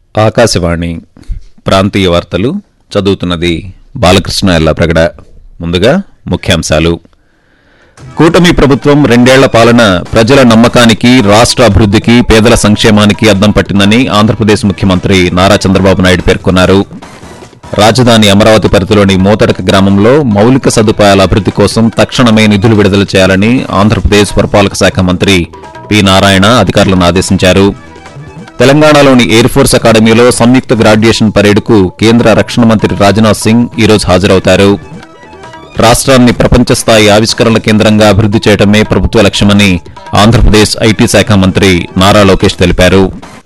ఆకాశవాణి ప్రాంతీయ వార్తలు చదువుతున్నది బాలకృష్ణ ఎల్లప్రగడ ముందుగా ముఖ్యాంశాలు కూటమి ప్రభుత్వం రెండేళ్ల పాలన ప్రజల నమ్మకానికి రాష్ట్ర అభివృద్ధికి పేదల సంక్షేమానికి అద్దం పట్టిందని ఆంధ్రప్రదేశ్ ముఖ్యమంత్రి నారా చంద్రబాబు నాయుడు పేర్కొన్నారు రాజధాని అమరావతి పరిధిలోని మోతడక గ్రామంలో మౌలిక సదుపాయాల అభివృద్ధి కోసం తక్షణమే నిధులు విడుదల చేయాలని ఆంధ్రప్రదేశ్ పురపాలక శాఖ మంత్రి పి నారాయణ అధికారులను ఆదేశించారు తెలంగాణలోని ఎయిర్ ఫోర్స్ అకాడమీలో సంయుక్త గ్రాడ్యుయేషన్ పరేడ్కు కేంద్ర రక్షణ మంత్రి రాజ్నాథ్ సింగ్ ఈరోజు హాజరవుతారు రాష్ట్రాన్ని ప్రపంచ స్థాయి ఆవిష్కరణల కేంద్రంగా అభివృద్ధి చేయడమే ప్రభుత్వ లక్ష్యమని ఆంధ్రప్రదేశ్ ఐటీ శాఖ మంత్రి నారా లోకేష్ తెలిపారు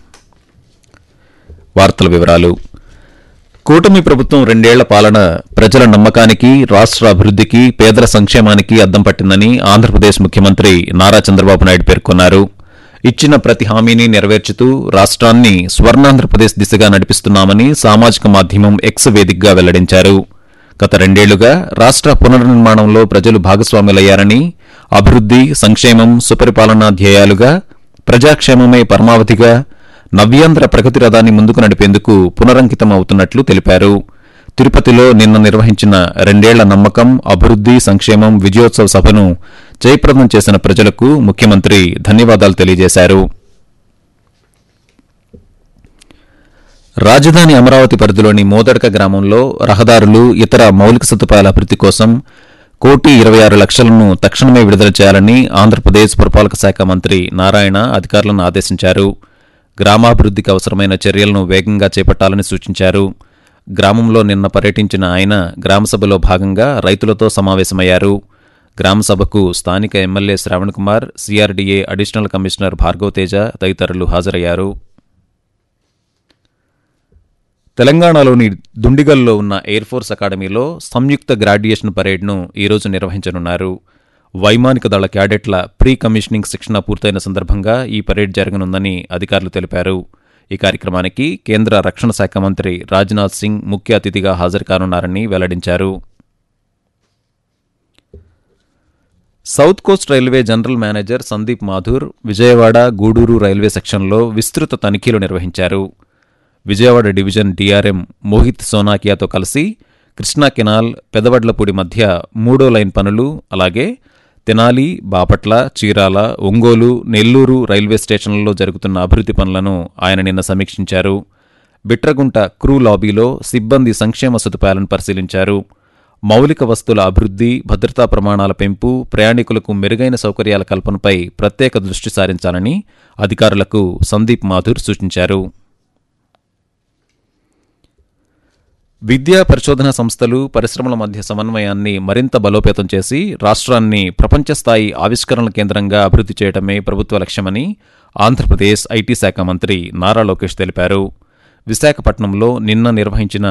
వార్తల వివరాలు కూటమి ప్రభుత్వం రెండేళ్ల పాలన ప్రజల నమ్మకానికి రాష్ట్ర అభివృద్ధికి పేదల సంక్షేమానికి అద్దం పట్టిందని ఆంధ్రప్రదేశ్ ముఖ్యమంత్రి నారా చంద్రబాబు నాయుడు పేర్కొన్నారు ఇచ్చిన ప్రతి హామీని నెరవేర్చుతూ రాష్ట్రాన్ని స్వర్ణాంధ్రప్రదేశ్ దిశగా నడిపిస్తున్నామని సామాజిక మాధ్యమం ఎక్స్ వేదికగా వెల్లడించారు గత రెండేళ్లుగా రాష్ట్ర పునర్నిర్మాణంలో ప్రజలు భాగస్వాములయ్యారని అభివృద్ధి సంక్షేమం సుపరిపాలనా ధ్యేయాలుగా ప్రజాక్షేమమే పరమావధిగా నవ్యాంధ్ర ప్రగతి రథాన్ని ముందుకు నడిపేందుకు పునరంకితం అవుతున్నట్లు తెలిపారు తిరుపతిలో నిన్న నిర్వహించిన రెండేళ్ల నమ్మకం అభివృద్ధి సంక్షేమం విజయోత్సవ సభను జయప్రదం చేసిన ప్రజలకు ముఖ్యమంత్రి ధన్యవాదాలు తెలియజేశారు రాజధాని అమరావతి పరిధిలోని మోదడక గ్రామంలో రహదారులు ఇతర మౌలిక సదుపాయాల అభివృద్ధి కోసం కోటి ఇరవై ఆరు లక్షలను తక్షణమే విడుదల చేయాలని ఆంధ్రప్రదేశ్ పురపాలక శాఖ మంత్రి నారాయణ అధికారులను ఆదేశించారు గ్రామాభివృద్ధికి అవసరమైన చర్యలను వేగంగా చేపట్టాలని సూచించారు గ్రామంలో నిన్న పర్యటించిన ఆయన గ్రామసభలో భాగంగా రైతులతో సమావేశమయ్యారు గ్రామసభకు స్థానిక MLA Shravan Kumar CRDA additional commissioner Bhargav Teja తదితరులు హాజరయ్యారు తెలంగాణలోని దుండిగల్లో ఉన్న ఎయిర్ ఫోర్స్ అకాడమీలో సంయుక్త గ్రాడ్యుయేషన్ పరేడ్ను ఈరోజు నిర్వహించనున్నారు వైమానిక దళ క్యాడెట్ల ప్రీ కమిషనింగ్ శిక్షణ పూర్తయిన సందర్భంగా ఈ పరేడ్ జరగనుందని అధికారులు తెలిపారు ఈ కార్యక్రమానికి కేంద్ర రక్షణ శాఖ మంత్రి రాజ్నాథ్ సింగ్ ముఖ్య అతిథిగా హాజరు కానున్నారని వెల్లడించారు south coast railway general manager Sandeep Mathur Vijayawada Gudur railway సెక్షన్లో విస్తృత తనిఖీలు నిర్వహించారు విజయవాడ డివిజన్ డీఆర్ఎం మోహిత్ సోనాకియాతో కలిసి కృష్ణా కెనాల్ పెదవడ్లపూడి మధ్య మూడో లైన్ పనులు అలాగే తెనాలి బాపట్ల చీరాల ఒంగోలు నెల్లూరు రైల్వే స్టేషన్లలో జరుగుతున్న అభివృద్ధి పనులను ఆయన నిన్న సమీక్షించారు బిట్రగుంట క్రూ లాబీలో సిబ్బంది సంక్షేమ సదుపాయాలను పరిశీలించారు మౌలిక వస్తువుల అభివృద్ధి భద్రతా ప్రమాణాల పెంపు ప్రయాణికులకు మెరుగైన సౌకర్యాల కల్పనపై ప్రత్యేక దృష్టి సారించాలని అధికారులకు సందీప్ మాథూర్ సూచించారు విద్యా పరిశోధన సంస్థలు పరిశ్రమల మధ్య సమన్వయాన్ని మరింత బలోపేతం చేసి రాష్ట్రాన్ని ప్రపంచ స్థాయి ఆవిష్కరణల కేంద్రంగా అభివృద్ధి చేయడమే ప్రభుత్వ లక్ష్యమని ఆంధ్రప్రదేశ్ ఐటీ శాఖ మంత్రి నారా లోకేష్ తెలిపారు విశాఖపట్నంలో నిన్న నిర్వహించిన